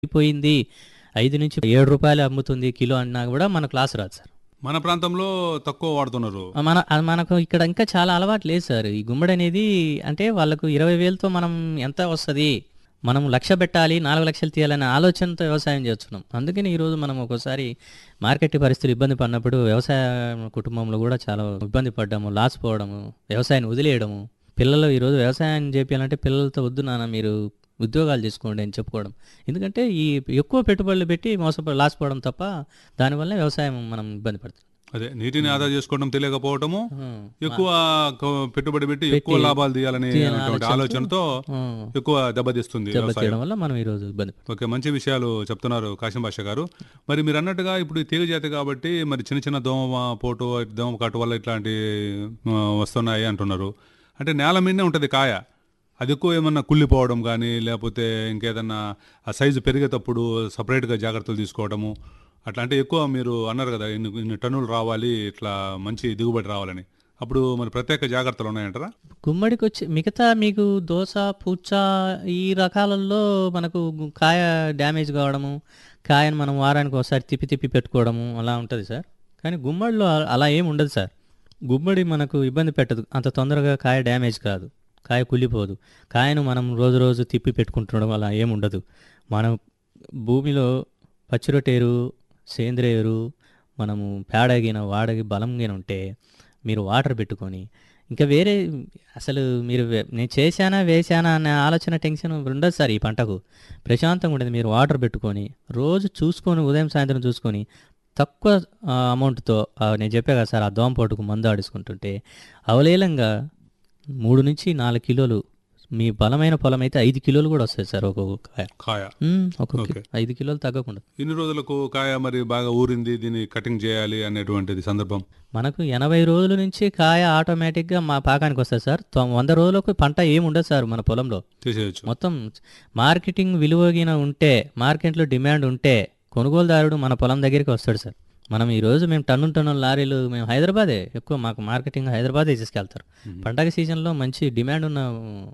అయిపోయింది ఐదు నుంచి ఏడు రూపాయలు అమ్ముతుంది కిలో అన్నా కూడా మనకు లాస్ రాదు సార్ మన ప్రాంతంలో తక్కువ వాడుతున్నారు మన అది మనకు ఇక్కడ ఇంకా చాలా అలవాటు లేదు సార్ ఈ గుమ్మడి అనేది అంటే వాళ్ళకు ఇరవై వేలతో మనం ఎంత వస్తుంది మనం లక్ష పెట్టాలి నాలుగు లక్షలు తీయాలనే ఆలోచనతో వ్యవసాయం చేస్తున్నాం అందుకని ఈరోజు మనం ఒక్కోసారి మార్కెట్ పరిస్థితులు ఇబ్బంది పడినప్పుడు వ్యవసాయ కుటుంబంలో కూడా చాలా ఇబ్బంది పడ్డాము లాస్ పోవడము వ్యవసాయాన్ని వదిలేయడము పిల్లలు ఈరోజు వ్యవసాయం చేపించాలంటే పిల్లలతో వద్దు నాన్న మీరు ఉద్యోగాలు చేసుకోండి అని చెప్పుకోవడం ఎందుకంటే ఈ ఎక్కువ పెట్టుబడులు పెట్టి మోసపో లాస్ పోవడం తప్ప దానివల్ల వ్యవసాయం మనం ఇబ్బంది పడుతుంది అదే నీటిని ఆదా చేసుకోవడం తెలియకపోవటము ఉం. ఎక్కువ క- పెట్టుబడి పెట్టి ఎక్కువ లాభాలు తీయాలనే అటువంటి ఆలోచనతో ఉం. ఎక్కువ దెబ్బతీస్తుంది వ్యవసాయం దెబ్బతీయడం వల్ల మనం ఈరోజు ఇబ్బంది పడుతున్నాం. ఓకే మంచి విషయాలు చెప్తున్నారు కాశం భాష గారు మరి మీరు అన్నట్టుగా ఇప్పుడు ఈ తీగ జాతి కాబట్టి మరి చిన్న చిన్న దోమ పోటు దోమ కాటు వల్ల ఇట్లాంటి ఆ, వస్తున్నాయి అంటున్నారు అంటే నేల మీదనే ఉంటుంది కాయ అది ఎక్కువ ఏమన్నా కుళ్ళిపోవడం కానీ లేకపోతే ఇంకేదన్నా ఆ సైజు పెరిగేటప్పుడు సపరేట్గా జాగ్రత్తలు తీసుకోవడము అట్లా అంటే ఎక్కువ మీరు అన్నారు కదా ఇన్ని ఇన్ని టన్నులు రావాలి ఇట్లా మంచి దిగుబడి రావాలని అప్పుడు మరి ప్రత్యేక జాగ్రత్తలు ఉన్నాయంటారా గుమ్మడికి వచ్చి మిగతా మీకు దోస పూచ ఈ రకాలలో మనకు గు- కాయ డ్యామేజ్ కావడము కాయను మనం వారానికి ఒకసారి తిప్పి తిప్పి పెట్టుకోవడము అలా ఉంటుంది సార్ కానీ గుమ్మడిలో అ- అలా ఏం ఉండదు సార్ గుమ్మడి మనకు ఇబ్బంది పెట్టదు అంత తొందరగా కాయ డ్యామేజ్ కాదు కాయ కుళ్ళిపోదు కాయను మనం రోజు రోజు తిప్పి పెట్టుకుంటుండడం అలా ఏం ఉండదు మనం భూమిలో పచ్చిరొట్టేరు సేంద్రియ ఎరువు మనము పేడగిన వాడగి బలంగా ఉంటే మీరు వాటర్ పెట్టుకొని ఇంకా వేరే అసలు మీరు వే- నేను చేశానా వేశానా అనే ఆలోచన టెన్షన్ ఉండదు సార్ ఈ పంటకు ప్రశాంతంగా ఉండేది మీరు వాటర్ పెట్టుకొని రోజు చూసుకొని ఉదయం సాయంత్రం చూసుకొని తక్కువ ఆ, అమౌంట్తో ఆ, నేను చెప్పా కదా సార్ ఆ దోమ పోటుకు మందు ఆడుకుంటుంటే అవలేలంగా మూడు నుంచి నాలుగు కిలోలు మీ బలమైన పొలం అయితే ఐదు కిలోలు కూడా వస్తాయి సార్ ఒక్కొక్క కాయ కాయ మ్మ్, ఒక్కొక్క కి- ఐదు కిలోలు తగ్గకుండా ఇన్ని రోజులకు కాయ మరి బాగా ఊరింది దీన్ని కటింగ్ చేయాలి అనేటువంటిది సందర్భం మనకు ఎనభై రోజుల నుంచి కాయ ఆటోమేటిక్గా మా పాకానికి వస్తుంది సార్ తొ- వంద రోజులకు పంట ఏమి ఉండదు సార్ మన పొలంలో తీసేయచ్చు మొత్తం మార్కెటింగ్ విలువగిన ఉంటే మార్కెట్లో డిమాండ్ ఉంటే కొనుగోలుదారుడు మన పొలం దగ్గరికి వస్తాడు సార్ మనం ఈ రోజు మేము టన్ను టన్ను లారీలు మేము హైదరాబాదే ఎక్కువ మాకు మార్కెటింగ్ హైదరాబాదే తీసుకెళ్తారు పండగ సీజన్లో మంచి డిమాండ్ ఉన్న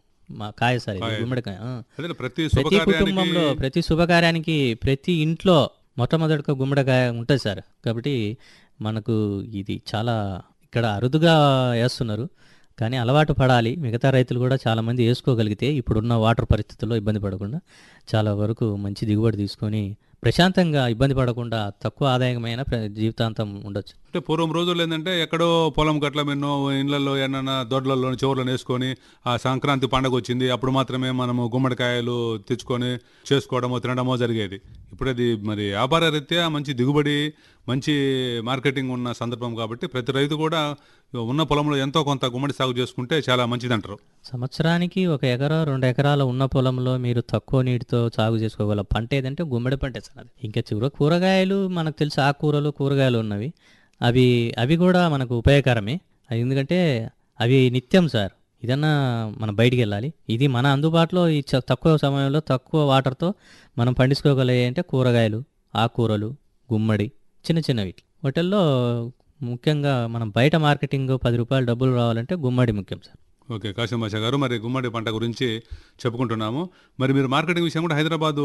మా కాయ సార్ ఇది గుమ్మడికాయ ఆ. అదే ప్రతి ప్రతి శుభకార్యానికి కుటుంబంలో ప్రతి శుభకార్యానికి ప్రతి ఇంట్లో మొట్టమొదటిగా గుమ్మడికాయ ఉంటుంది సార్ కాబట్టి మనకు ఇది చాలా ఇక్కడ అరుదుగా వేస్తున్నారు కానీ అలవాటు పడాలి మిగతా రైతులు కూడా చాలామంది వేసుకోగలిగితే ఇప్పుడున్న వాటర్ పరిస్థితుల్లో ఇబ్బంది పడకుండా చాలా వరకు మంచి దిగుబడి తీసుకొని ప్రశాంతంగా ఇబ్బంది పడకుండా తక్కువ ఆదాయమైన ప్ర- జీవితాంతం ఉండొచ్చు అంటే పూర్వం రోజుల్లో ఏంటంటే ఎక్కడో పొలం గట్ల మెన్నో ఇళ్లలో ఏమన్నా దొడ్లలో చివర్లో వేసుకొని ఆ సంక్రాంతి పండగ వచ్చింది అప్పుడు మాత్రమే మనము గుమ్మడికాయలు తెచ్చుకొని చేసుకోవడమో తినడమో జరిగేది ఇప్పుడు అది మరి వ్యాపార రీత్యా మంచి దిగుబడి మంచి మార్కెటింగ్ ఉన్న సందర్భం కాబట్టి ప్రతి రైతు కూడా ఉన్న పొలంలో ఎంతో కొంత గుమ్మడి సాగు చేసుకుంటే చాలా మంచిదంటారు సంవత్సరానికి ఒక ఎకరా రెండు ఎకరాల ఉన్న పొలంలో మీరు తక్కువ నీటితో సాగు చేసుకోగల పంట ఏదంటే గుమ్మడి పంటే సార్ అది ఇంకా చివర కూరగాయలు మనకు తెలుసు ఆకుకూరలు కూరగాయలు ఉన్నవి అవి అవి కూడా మనకు ఉపయోగకరమే అది ఎందుకంటే అవి నిత్యం సార్ ఇదన్నా మనం బయటికి వెళ్ళాలి ఇది మన అందుబాటులో ఈ చ- తక్కువ సమయంలో తక్కువ వాటర్తో మనం పండించుకోగలిగే అంటే కూరగాయలు ఆకుకూరలు గుమ్మడి చిన్న చిన్నవి వాటిల్లో ముఖ్యంగా మనం బయట మార్కెటింగ్ పది రూపాయలు డబ్బులు రావాలంటే గుమ్మడి ముఖ్యం సార్ ఓకే కాశం భాష గారు మరి గుమ్మడి పంట గురించి చెప్పుకుంటున్నాము మరి మీరు మార్కెటింగ్ విషయం కూడా హైదరాబాదు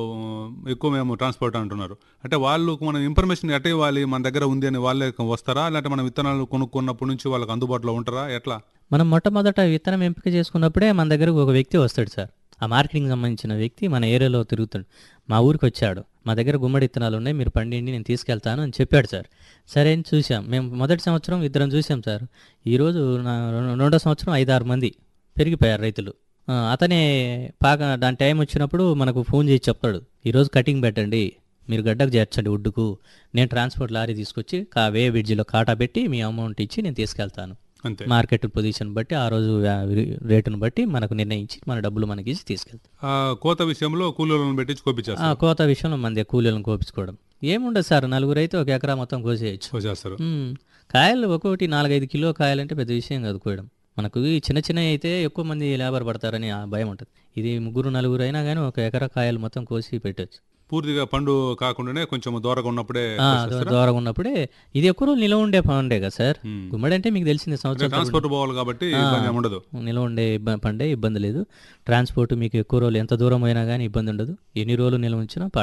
ఎక్కువ మేము ట్రాన్స్పోర్ట్ అంటున్నారు అంటే వాళ్ళు మనం ఇన్ఫర్మేషన్ ఎట్ట ఇవ్వాలి మన దగ్గర ఉంది అని వాళ్ళే వస్తారా లేకపోతే మనం విత్తనాలు కొనుక్కున్నప్పటి నుంచి వాళ్ళకి అందుబాటులో ఉంటారా ఎట్లా మనం మొట్టమొదట విత్తనం ఎంపిక చేసుకున్నప్పుడే మన దగ్గరకు ఒక వ్యక్తి వస్తాడు సార్ ఆ మార్కెటింగ్ సంబంధించిన వ్యక్తి మన ఏరియాలో తిరుగుతాడు మా ఊరికి వచ్చాడు మా దగ్గర గుమ్మడి విత్తనాలు ఉన్నాయి మీరు పండిండి నేను తీసుకెళ్తాను అని చెప్పాడు సార్ సరే అని చూసాం మేము మొదటి సంవత్సరం ఇద్దరం చూసాం సార్ ఈరోజు నా రెం- రెండో సంవత్సరం ఐదారు మంది పెరిగిపోయారు రైతులు ఆ, అతనే పాక దాని టైం వచ్చినప్పుడు మనకు ఫోన్ చేసి చెప్తాడు ఈరోజు కటింగ్ పెట్టండి మీరు గడ్డకు చేర్చండి వుడ్డుకు నేను ట్రాన్స్పోర్ట్ లారీ తీసుకొచ్చి కా వే బ్రిడ్జిలో కాటా పెట్టి మీ అమౌంట్ ఇచ్చి నేను తీసుకెళ్తాను అంతే మార్కెట్ పొజిషన్ బట్టి ఆ రోజు వ్యా- రేటును బట్టి మనకు నిర్ణయించి మన డబ్బులు మనకి ఇచ్చి తీసుకెళ్తాం ఆ కోత విషయంలో కూలీలను పెట్టించి కోపించేస్తారు ఆ కోత విషయంలో మన కూలీలను కోపించుకోవడం ఏముండదు సార్ నలుగురు అయితే ఒక ఎకరా మొత్తం కోసేయచ్చు కోసేస్తారు మ్మ్. కాయలు ఒక్కొక్కటి నాలుగైదు కిలో కాయాలంటే పెద్ద విషయం కాదు కోయడం మనకు ఈ చిన్న చిన్నవి అయితే ఎక్కువ మంది లేబర్ పడతారని ఆ భయం ఉంటుంది ఇది ముగ్గురు నలుగురు అయినా కానీ ఒక ఎకరా కాయలు మొత్తం కోసి పెట్టచ్చు పూర్తిగా పండు కాకుండానే కొంచెం దూరంగా ఉన్నప్పుడే దూరంగా ఉన్నప్పుడే ఇది ఎక్కువ రోజులు నిలవ ఉండే పండే కదా సార్ మ్మ్. గుమ్మడి అంటే మీకు తెలిసింది సంవత్సరం ట్రాన్స్పోర్ట్ పోవాలి కాబట్టి ఇబ్బంది ఏమి ఉండదు నిల్వ ఉండే ఇబ్బ- పండే ఇబ్బంది లేదు ట్రాన్స్పోర్ట్ మీకు ఎక్కువ రోజులు ఎంత దూరం అయినా కానీ ఇబ్బంది ఉండదు ఎన్ని రోజులు నిల్వ ఉంచినా